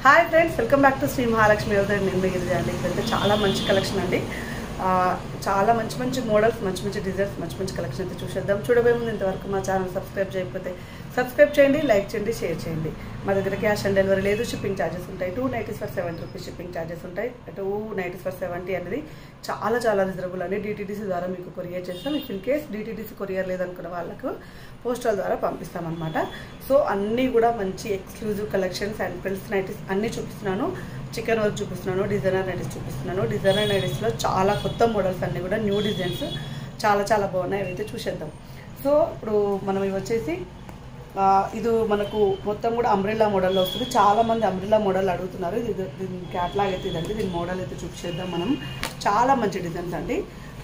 hi friends welcome back to Shri Mahalakshmi యువతని నేను మిగిలిది అండి ఇదంతా చాలా మంచి కలెక్షన్ అండి ఆ, చాలా మంచి మంచి మోడల్స్ మంచి మంచి డిజైన్స్ మంచి మంచి కలెక్షన్ అయితే చూసేద్దాం చూడబోయే ముందు ఇంతవరకు మా ఛానల్ సబ్స్క్రైబ్ చేయకపోతే సబ్స్క్రైబ్ చేయండి లైక్ చేయండి షేర్ చేయండి మా దగ్గర క్యాష్ ఆన్ డెలివరీ లేదు షిప్పింగ్ ఛార్జెస్ ఉంటాయి two nineties for seventy rupees shipping charges ఉంటాయి టూ నైంటీస్ ఫర్ సెవెంటీ అనేది చాలా చాలా రిజరబుల్ అండి డిటీడీసీ ద్వారా మీకు కొరియర్ చేస్తాం if in case DTDC courier లేదనుకున్న వాళ్ళకు పోస్టల్ ద్వారా పంపిస్తామన్నమాట సో అన్నీ కూడా మంచి ఎక్స్క్లూజివ్ కలెక్షన్స్ అండ్ ప్రిల్స్ నైటీస్ అన్నీ చూపిస్తున్నాను చికెన్ వర్క్ చూపిస్తున్నాను డిజైనర్ నైటీస్ చూపిస్తున్నాను డిజైనర్ నైటీస్లో చాలా కొత్త మోడల్స్ అన్నీ కూడా న్యూ డిజైన్స్ చాలా చాలా బాగున్నాయి అవైతే చూసేద్దాం సో ఇప్పుడు మనం ఇవి వచ్చేసి ఆ, ఇది మనకు మొత్తం కూడా అంబ్రెల్లా మోడల్లో వస్తుంది చాలా మంది అంబ్రెల్లా మోడల్ అడుగుతున్నారు ఇది దీని క్యాట్లాగ్ అయితే ఇదండి దీని మోడల్ అయితే చూపించేద్దాం మనం చాలా మంచి డిజైన్స్ అండి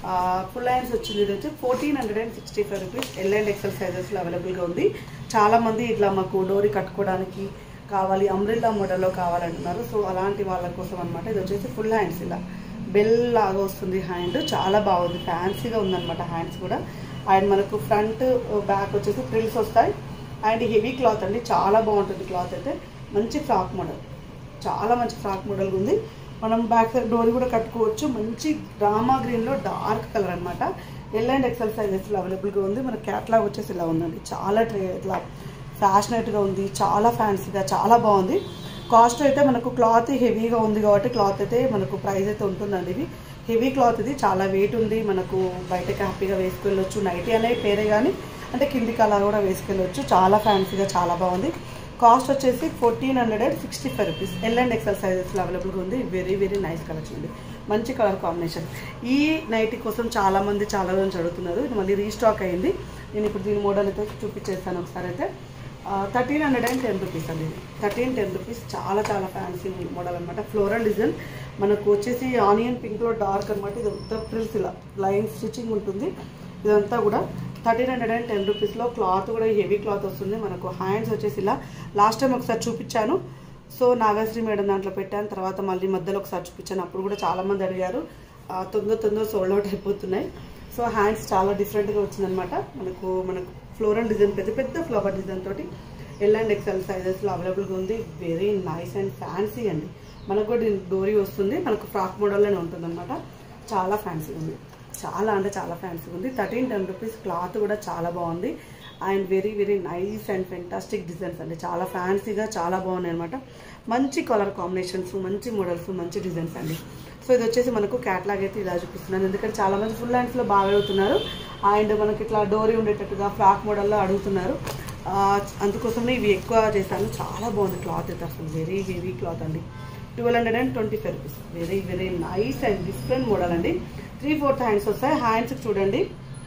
ఫుల్ హ్యాండ్స్ వచ్చింది ఇది వచ్చి fourteen hundred and sixty five rupees L and XL సైజెస్లో అవైలబుల్గా ఉంది చాలా మంది ఇట్లా మాకు డోరీ కట్టుకోవడానికి కావాలి అంబ్రెల్లా మోడల్లో కావాలంటున్నారు సో అలాంటి వాళ్ళ కోసం అనమాట ఇది వచ్చేసి ఫుల్ హ్యాండ్స్ ఇలా బెల్ లాగా వస్తుంది హ్యాండ్ చాలా బాగుంది ఫ్యాన్సీగా ఉందన్నమాట హ్యాండ్స్ కూడా అండ్ మనకు ఫ్రంట్ బ్యాక్ వచ్చేసి ప్రిల్స్ వస్తాయి అండ్ హెవీ క్లాత్ అండి చాలా బాగుంటుంది క్లాత్ అయితే మంచి ఫ్రాక్ మోడల్ చాలా మంచి ఫ్రాక్ మోడల్ ఉంది మనం బ్యాక్ సైడ్ డోరీ కూడా కట్టుకోవచ్చు మంచి డ్రామా గ్రీన్లో డార్క్ కలర్ అనమాట ఎల్ అండ్ ఎక్సెల్ సైజెస్లో అవైలబుల్గా ఉంది మన క్యాట్లాగ్ వచ్చేసి ఇలా ఉందండి చాలా ట్రే ఇట్లా ఫ్యాషనేట్గా ఉంది చాలా ఫ్యాన్సీగా చాలా బాగుంది కాస్ట్ అయితే మనకు క్లాత్ హెవీగా ఉంది కాబట్టి క్లాత్ అయితే మనకు ప్రైస్ అయితే ఉంటుందండి ఇది హెవీ క్లాత్ ఇది చాలా వెయిట్ ఉంది మనకు బయటకి హ్యాపీగా వేసుకెళ్ళొచ్చు నైటీ అనే పేరే కానీ అంటే కిందికి అలా కూడా వేసుకెళ్ళొచ్చు చాలా ఫ్యాన్సీగా చాలా బాగుంది కాస్ట్ వచ్చేసి fourteen hundred and sixty five rupees L and XL సైజెస్లో అవైలబుల్గా ఉంది వెరీ వెరీ నైస్ కలెక్షన్ ఉంది మంచి కలర్ కాంబినేషన్ ఈ నైటీ కోసం చాలా మంది చాలా రోజు అడుగుతున్నారు ఇది మళ్ళీ రీస్టాక్ అయింది నేను ఇప్పుడు దీని మోడల్ అయితే చూపించేస్తాను ఒకసారి అయితే thirteen hundred and ten rupees అండి థర్టీన్ టెన్ రూపీస్ చాలా చాలా ఫ్యాన్సీ మోడల్ అనమాట ఫ్లోరల్ డిజైన్ మనకు వచ్చేసి ఆనియన్ పింక్లో డార్క్ అనమాట ఇది మొత్తం ఫ్రిల్స్ ఇలా లైన్ స్టిచ్చింగ్ ఉంటుంది ఇదంతా కూడా థర్టీన్ హండ్రెడ్ అండ్ టెన్ రూపీస్లో క్లాత్ కూడా హెవీ క్లాత్ వస్తుంది మనకు హ్యాండ్స్ వచ్చేసి ఇలా లాస్ట్ టైం ఒకసారి చూపించాను సో నాగశ్రీ మేడం దాంట్లో పెట్టాను తర్వాత మళ్ళీ మధ్యలో ఒకసారి చూపించాను అప్పుడు కూడా చాలామంది అడిగారు ఆ, తొందర తొందర సోల్డ్ అవుట్ అయిపోతున్నాయి సో హ్యాండ్స్ చాలా డిఫరెంట్గా వచ్చిందనమాట మనకు మనకు ఫ్లోరల్ డిజైన్ పెద్ద పెద్ద ఫ్లవర్ డిజైన్ తోటి ఎల్ అండ్ ఎక్సెల్ సైజెస్లో అవైలబుల్గా ఉంది వెరీ నైస్ అండ్ ఫ్యాన్సీ అండి మనకు కూడా దీని డోరీ వస్తుంది మనకు ఫ్రాక్ మోడల్లోనే ఉంటుందన్నమాట చాలా ఫ్యాన్సీ ఉంది చాలా అంటే చాలా ఫ్యాన్సీ ఉంది థర్టీన్ టెన్ రూపీస్ క్లాత్ కూడా చాలా బాగుంది and very very nice and fantastic designs అండి చాలా ఫ్యాన్సీగా చాలా బాగున్నాయి అనమాట మంచి కలర్ కాంబినేషన్స్ మంచి మోడల్స్ మంచి డిజైన్స్ అండి సో ఇది వచ్చేసి మనకు క్యాట్లాగ్ అయితే ఇలా చూపిస్తున్నాను ఎందుకంటే చాలా మంది ఫుల్ హ్యాండ్స్లో బాగా అడుగుతున్నారు అండ్ మనకి ఇట్లా డోరీ ఉండేటట్టుగా ఫ్రాక్ మోడల్లో అడుగుతున్నారు ఆ, అందుకోసమే ఇవి ఎక్కువ చేశాను చాలా బాగుంది క్లాత్ అయితే అసలు వెరీ హెవీ క్లాత్ అండి twelve hundred and twenty five rupees very very nice and different model అండి త్రీ ఫోర్త్ హ్యాండ్స్ వస్తాయి హ్యాండ్స్ చూడండి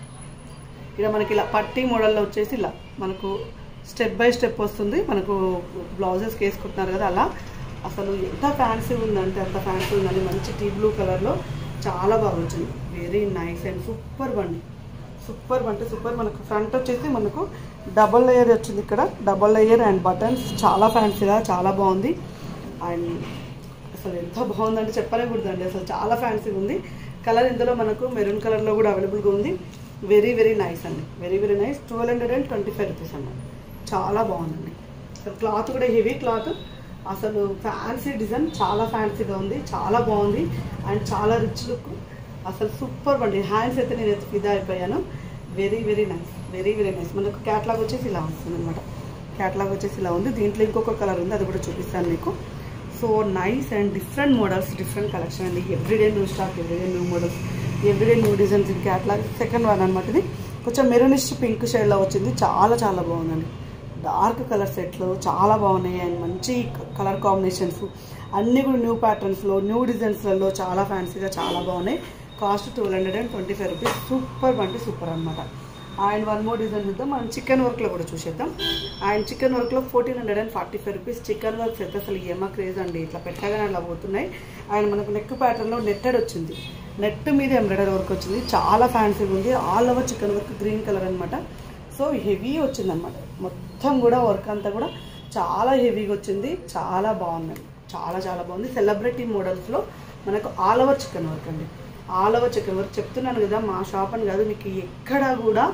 ఇక్కడ మనకి ఇలా పట్టీ మోడల్లో వచ్చేసి ఇలా మనకు స్టెప్ బై స్టెప్ వస్తుంది మనకు బ్లౌజెస్కి వేసుకుంటున్నారు కదా అలా అసలు ఎంత ఫ్యాన్సీ ఉందంటే అంత ఫ్యాన్సీ ఉందండి మంచి టీ బ్లూ కలర్లో చాలా బాగా వచ్చింది వెరీ నైస్ అండ్ సూపర్ బండి సూపర్ అంటే సూపర్ మనకు ఫ్రంట్ వచ్చేసి మనకు డబల్ లేయర్ వచ్చింది ఇక్కడ డబల్ లేయర్ అండ్ బటన్స్ చాలా ఫ్యాన్సీగా చాలా బాగుంది అండ్ అసలు ఎంత బాగుందంటే చెప్పలేకూడదండి అసలు చాలా ఫ్యాన్సీగా ఉంది కలర్ ఇందులో మనకు మెరూన్ కలర్లో కూడా అవైలబుల్గా ఉంది వెరీ వెరీ నైస్ అండి very very nice twelve hundred and twenty five rupees అన్నమాట చాలా బాగుందండి అసలు క్లాత్ కూడా హెవీ క్లాత్ అసలు ఫ్యాన్సీ డిజైన్ చాలా ఫ్యాన్సీగా ఉంది చాలా బాగుంది అండ్ చాలా రిచ్ లుక్ అసలు సూపర్ అండి హ్యాండ్స్ అయితే నేను అయితే ఫిదా అయిపోయాను very very nice very very nice మనకు క్యాట్లాగ్ వచ్చేసి ఇలా వస్తుంది అనమాట క్యాట్లాగ్ వచ్చేసి ఇలా ఉంది దీంట్లో ఇంకొక కలర్ ఉంది అది కూడా చూపిస్తాను మీకు so nice and different models different collection అండి everyday new stock everyday new models everyday new designs ఇది క్యాట్లాగ్ సెకండ్ వన్ అనమాట ఇది కొంచెం మెరూనిష్ పింక్ షేడ్లో వచ్చింది చాలా చాలా బాగుందండి డార్క్ కలర్ సెట్లు చాలా బాగున్నాయి అండ్ మంచి కలర్ కాంబినేషన్స్ అన్నీ కూడా న్యూ ప్యాటర్న్స్లో న్యూ డిజైన్స్లలో చాలా ఫ్యాన్సీగా చాలా బాగున్నాయి cost twelve hundred and twenty five rupees super అంటే సూపర్ అనమాట అండ్ వన్ మోర్ డిజైన్ చూద్దాం మనం చికెన్ వర్క్లో కూడా చూసేద్దాం అండ్ చికెన్ వర్క్లో fourteen hundred and forty five rupees chicken works అయితే అసలు ఏమా క్రేజ్ అండి ఇట్లా పెట్టగానే అలా పోతున్నాయి అండ్ మనకు నెక్ ప్యాటర్న్లో నెట్టెడ్ వచ్చింది నెట్ మీద ఎంబ్రాయిడరీ వర్క్ వచ్చింది చాలా ఫ్యాన్సీగా ఉంది all over chicken work green colour అనమాట సో హెవీ వచ్చింది అనమాట మొత్తం కూడా వర్క్ అంతా కూడా చాలా హెవీగా వచ్చింది చాలా బాగున్నాయి చాలా చాలా బాగుంది సెలబ్రిటీ మోడల్స్లో మనకు ఆల్ ఓవర్ చికెన్ వర్క్ అండి ఆల్ ఓవర్ చికెన్ వర్క్ చెప్తున్నాను కదా మా షాప్ అని కాదు మీకు ఎక్కడా కూడా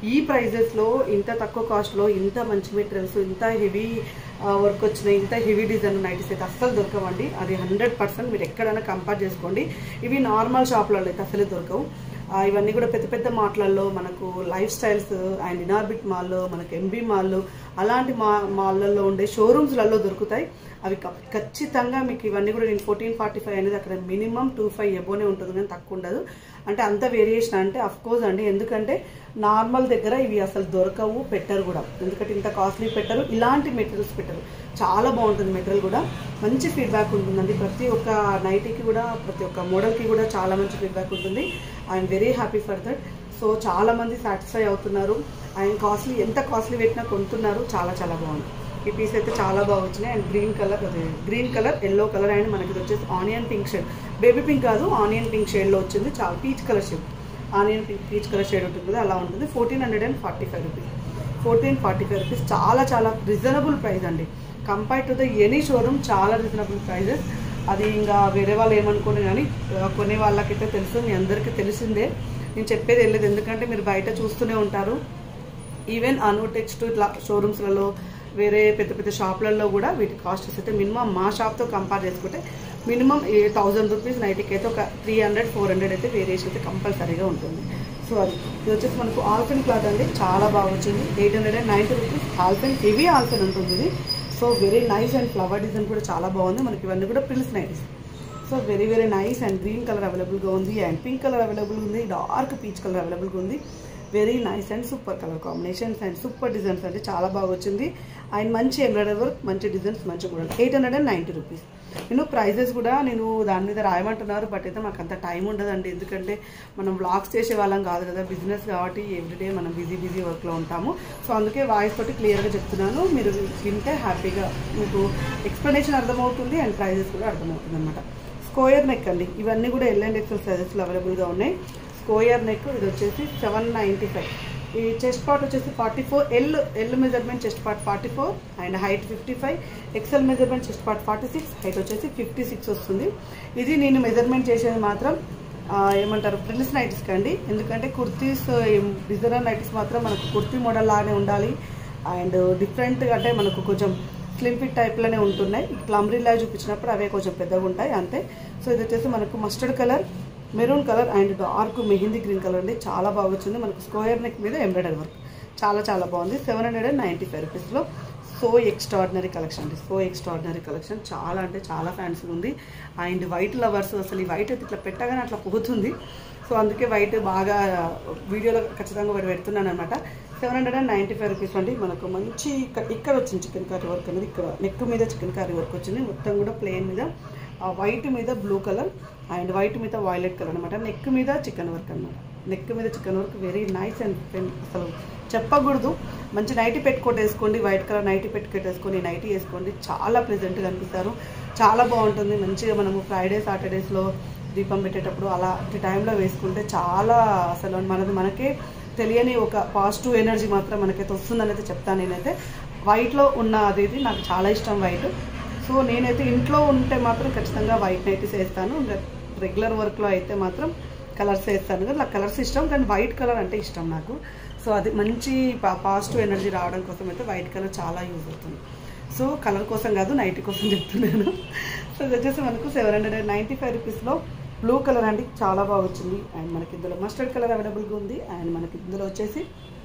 ఈ ప్రైజెస్లో ఇంత తక్కువ కాస్ట్లో ఇంత మంచి మెటీరియల్స్ ఇంత హెవీ వర్క్ వచ్చిన ఇంత హెవీ డిజైన్ నైటీస్ అయితే అస్సలు దొరకవండి అది హండ్రెడ్ పర్సెంట్ మీరు ఎక్కడైనా కంపేర్ చేసుకోండి ఇవి నార్మల్ షాప్లలో అయితే అసలే దొరకవు ఆ, ఇవన్నీ కూడా పెద్ద పెద్ద మాటలలో మనకు లైఫ్ స్టైల్స్ అండ్ ఇనార్బిట్ మాల్లో మనకు ఎంబీ మాల్లో అలాంటి మా మాల్లలో ఉండే షోరూమ్స్లలో దొరుకుతాయి అవి క- ఖచ్చితంగా మీకు ఇవన్నీ కూడా నేను ఫోర్టీన్ ఫార్టీ ఫైవ్ అనేది అక్కడ మినిమం టూ ఫైవ్ ఎబోనే ఉంటుంది కానీ తక్కువ ఉండదు అంటే అంత వేరియేషన్ అంటే అఫ్ కోర్స్ అండి ఎందుకంటే నార్మల్ దగ్గర ఇవి అసలు దొరకవు పెట్టరు కూడా ఎందుకంటే ఇంత కాస్ట్లీ పెట్టరు ఇలాంటి మెటీరియల్స్ పెట్టరు చాలా బాగుంటుంది మెటీరియల్ కూడా మంచి ఫీడ్బ్యాక్ ఉంటుందండి ప్రతి ఒక్క నైటీకి కూడా ప్రతి ఒక్క మోడల్కి కూడా చాలా మంచి ఫీడ్బ్యాక్ ఉంటుంది I'm very happy for that so చాలా మంది సాటిస్ఫై అవుతున్నారు అండ్ కాస్ట్లీ ఎంత కాస్ట్లీ పెట్టినా కొంటున్నారు చాలా చాలా బాగుంది ఈ పీస్ అయితే చాలా బాగా వచ్చినాయి అండ్ గ్రీన్ కలర్ అదే green colour yellow colour and మనకి ఇది వచ్చేసి onion pink shade baby pink కాదు ఆనియన్ పింక్ షేడ్లో వచ్చింది చాలా peach colour shade onion pink peach colour shade ఉంటుంది కదా అలా ఉంటుంది fourteen hundred and forty five rupees fourteen forty five rupees చాలా చాలా రీజనబుల్ ప్రైస్ అండి compare to the any showroom చాలా రీజనబుల్ ప్రైజెస్ అది ఇంకా వేరే వాళ్ళు ఏమనుకోండి కానీ ఆ, కొనే వాళ్ళకైతే తెలుసు మీ అందరికీ తెలిసిందే నేను చెప్పేది వెళ్ళలేదు ఎందుకంటే మీరు బయట చూస్తూనే ఉంటారు ఈవెన్ అను టెక్స్ట్ ఇట్లా షోరూమ్స్లలో వేరే పెద్ద పెద్ద షాప్లలో కూడా వీటి కాస్ట్స్ అయితే మినిమం మా షాప్తో కంపేర్ చేసుకుంటే మినిమం ఏ థౌజండ్ రూపీస్ నైట్కి అయితే ఒక త్రీ హండ్రెడ్ ఫోర్ హండ్రెడ్ అయితే వేరియేషన్ అయితే కంపల్సరీగా ఉంటుంది సో అది ఇది వచ్చేసి మనకు ఆల్ఫెన్ క్లాత్ అండి చాలా బాగా వచ్చింది eight hundred and ninety rupees ఆల్ఫెన్ హెవీ ఆల్ఫెన్ ఉంటుంది ఇది so very nice and flower design కూడా చాలా బాగుంది మనకి ఇవన్నీ కూడా ప్రిల్స్ nighties so very very nice and green colour అవైలబుల్గా ఉంది అండ్ పింక్ కలర్ అవైలబుల్ ఉంది డార్క్ పీచ్ కలర్ అవైలబుల్గా ఉంది very nice and super colour combinations and super designs అంటే చాలా బాగా వచ్చింది అండ్ మంచి ఎంబ్రాయిడరీ వర్క్ మంచి డిజైన్స్ మంచి model eight hundred and ninety rupees నేను ప్రైజెస్ కూడా నేను దాని మీద రాయమంటున్నారు బట్ అయితే మాకు అంత టైం ఉండదండి ఎందుకంటే మనం బ్లాగ్స్ చేసే వాళ్ళం కాదు కదా బిజినెస్ కాబట్టి ఎవ్రీడే మనం బిజీ బిజీ వర్క్లో ఉంటాము సో అందుకే వాయిస్ తోటి క్లియర్గా చెప్తున్నాను మీరు వింటే హ్యాపీగా మీకు ఎక్స్ప్లెనేషన్ అర్థమవుతుంది అండ్ ప్రైజెస్ కూడా అర్థమవుతుంది అనమాట స్కోయర్ నెక్ అండి ఇవన్నీ కూడా ఎల్ అండ్ ఎక్సెల్ సైజెస్లో అవైలబుల్గా ఉన్నాయి స్కోయర్ నెక్ ఇది వచ్చేసి సెవెన్ నైంటీ ఫైవ్ ఈ చెస్ట్ పార్ట్ వచ్చేసి forty four L L measurement chest part forty four and height fifty five XL measurement chest part forty six height వచ్చేసి ఫిఫ్టీ సిక్స్ వస్తుంది ఇది నేను మెజర్మెంట్ చేసేది మాత్రం ఆ, ఏమంటారు ప్రిన్స్ నైటీస్కి అండి ఎందుకంటే కుర్తీస్ డిజైనర్ నైటీస్ మాత్రం మనకు కుర్తీ మోడల్ లాగానే ఉండాలి అండ్ డిఫరెంట్ అంటే మనకు కొంచెం స్లిమ్ ఫిట్ టైప్లోనే ఉంటున్నాయి ఇట్లా అంబ్రిల్లా చూపించినప్పుడు అవే కొంచెం పెద్దగా ఉంటాయి అంతే సో ఇది వచ్చేసి మనకు mustard colour maroon colour and dark mehndi green colour అండి చాలా బాగా వచ్చింది మనకు స్క్వేర్ నెక్ మీద ఎంబ్రాయిడరీ వర్క్ చాలా చాలా బాగుంది seven hundred and ninety five రూపీస్లో సో ఎక్స్ట్రాడినరీ కలెక్షన్ అండి సో ఎక్స్ట్రాడినరీ కలెక్షన్ చాలా అంటే చాలా ఫ్యాన్సీ ఉంది అండ్ వైట్ లవర్స్ అసలు ఈ వైట్ అయితే ఇట్లా పెట్టగానే అట్లా పోతుంది సో అందుకే వైట్ బాగా వీడియోలో ఖచ్చితంగా ఒకటి పెడుతున్నాను అనమాట seven hundred and ninety five rupees అండి మనకు మంచి ఇక్కడ ఇక్కడ వచ్చింది చికెన్ కర్రీ వర్క్ అనేది ఇక్కడ నెక్ మీద చికెన్ కర్రీ వర్క్ వచ్చింది మొత్తం కూడా ప్లెయిన్ మీద వైట్ మీద బ్లూ కలర్ అండ్ వైట్ మీద వైలెట్ కలర్ అనమాట నెక్ మీద చికెన్ వర్క్ అనమాట నెక్ మీద chicken work very nice and అసలు చెప్పకూడదు మంచి నైటీ పెట్టుకోటి వేసుకోండి వైట్ కలర్ నైటీ పెట్టుకోటి వేసుకొని నైటీ వేసుకోండి చాలా ప్లెజెంట్గా అనిపిస్తారు చాలా బాగుంటుంది మంచిగా మనము ఫ్రైడే సాటర్డేస్లో దీపం పెట్టేటప్పుడు అలాంటి టైంలో వేసుకుంటే చాలా అసలు మనది మనకే తెలియని ఒక పాజిటివ్ ఎనర్జీ మాత్రం మనకైతే వస్తుందని అయితే చెప్తాను నేనైతే వైట్లో ఉన్న అది నాకు చాలా ఇష్టం వైట్ సో నేనైతే ఇంట్లో ఉంటే మాత్రం ఖచ్చితంగా వైట్ నైటీస్ వేస్తాను ఇంకా రెగ్యులర్ వర్క్లో అయితే మాత్రం కలర్స్ వేస్తాను కదా నాకు కలర్స్ ఇష్టం కానీ వైట్ కలర్ అంటే ఇష్టం నాకు సో అది మంచి పాజిటివ్ ఎనర్జీ రావడం కోసం అయితే వైట్ కలర్ చాలా యూజ్ అవుతుంది సో కలర్ కోసం కాదు నైట్ కోసం చెప్తున్నాను సో ఇది వచ్చేసి మనకు seven hundred and ninety five రూపీస్లో బ్లూ కలర్ అండి చాలా బాగా వచ్చింది అండ్ మనకి ఇందులో మస్టర్డ్ కలర్ అవైలబుల్గా ఉంది అండ్ మనకి ఇందులో వచ్చేసి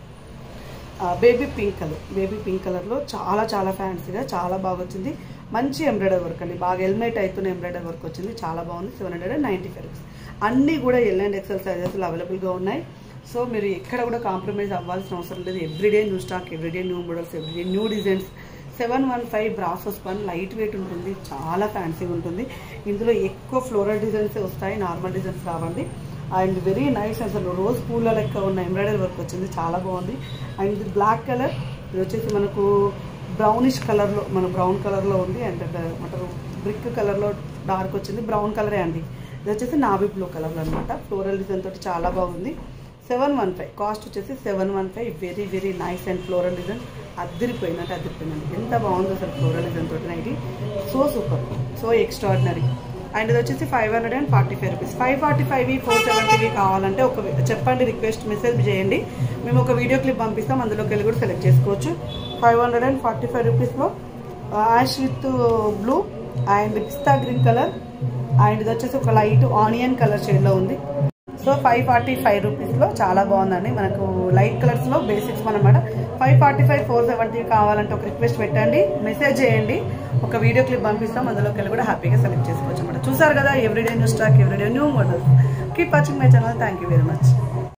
baby pink colour baby pink కలర్లో చాలా చాలా ఫ్యాన్సీగా చాలా బాగా వచ్చింది మంచి ఎంబ్రాయిడరీ వర్క్ అండి బాగా ఎల్మేట్ అవుతున్న ఎంబ్రాయిడరీ వర్క్ వచ్చింది చాలా బాగుంది seven hundred and ninety five rupees అన్నీ కూడా ఎల్ అండ్ ఎక్సెల్ సైజెస్లో అవైలబుల్గా ఉన్నాయి సో మీరు ఎక్కడ కూడా కాంప్రమైజ్ అవ్వాల్సిన అవసరం లేదు everyday new stock everyday new models everyday new designs seven one five బ్రాసెస్ పన్ లైట్ వెయిట్ ఉంటుంది చాలా ఫ్యాన్సీగా ఉంటుంది ఇందులో ఎక్కువ ఫ్లోరల్ డిజైన్స్ వస్తాయి నార్మల్ డిజైన్స్ రావండి అండ్ వెరీ నైస్ అసలు రోజ్ పూల లెక్క ఉన్న ఎంబ్రాయిడరీ వర్క్ వచ్చింది చాలా బాగుంది అండ్ ఇది బ్లాక్ కలర్ ఇది వచ్చేసి మనకు బ్రౌనిష్ కలర్లో మన బ్రౌన్ కలర్లో ఉంది అండ్ ఏమంటారు బ్రిక్ కలర్లో డార్క్ వచ్చింది బ్రౌన్ కలరే అండి ఇది వచ్చేసి నావీ బ్లూ కలర్లో అనమాట ఫ్లోరల్ డిజైన్ తోటి చాలా బాగుంది సెవెన్ వన్ ఫైవ్ కాస్ట్ వచ్చేసి seven one five very very nice and floral design అద్దరిపోయినట్టు అద్దరిపోయిందండి ఎంత బాగుందో అసలు ఫ్లోరల్ డిజైన్ తోటి nighty so super so extraordinary and ఇది వచ్చేసి five hundred and forty five rupees five forty five four సెవెంటీవి కావాలంటే ఒక చెప్పండి రిక్వెస్ట్ మెసేజ్ చేయండి మేము ఒక వీడియో క్లిప్ పంపిస్తాం అందులోకి వెళ్ళి కూడా సెలెక్ట్ చేసుకోవచ్చు five hundred and forty five రూపీస్లో ash with blue and pista green colour and ఇది వచ్చేసి ఒక లైట్ ఆనియన్ కలర్ షేడ్లో ఉంది సో ఫైవ్ ఫార్టీ ఫైవ్ రూపీస్లో చాలా బాగుందండి మనకు లైట్ కలర్స్లో బేసిక్స్ అనమాట five forty five four seventy కావాలంటే ఒక రిక్వెస్ట్ పెట్టండి మెసేజ్ చేయండి ఒక వీడియో క్లిప్ పంపిస్తాం అందులోకి వెళ్ళి కూడా హ్యాపీగా సెలెక్ట్ చేసుకోవచ్చు అనమాట చూసారు కదా everyday new stock everyday new models keep watching my channel thank you very much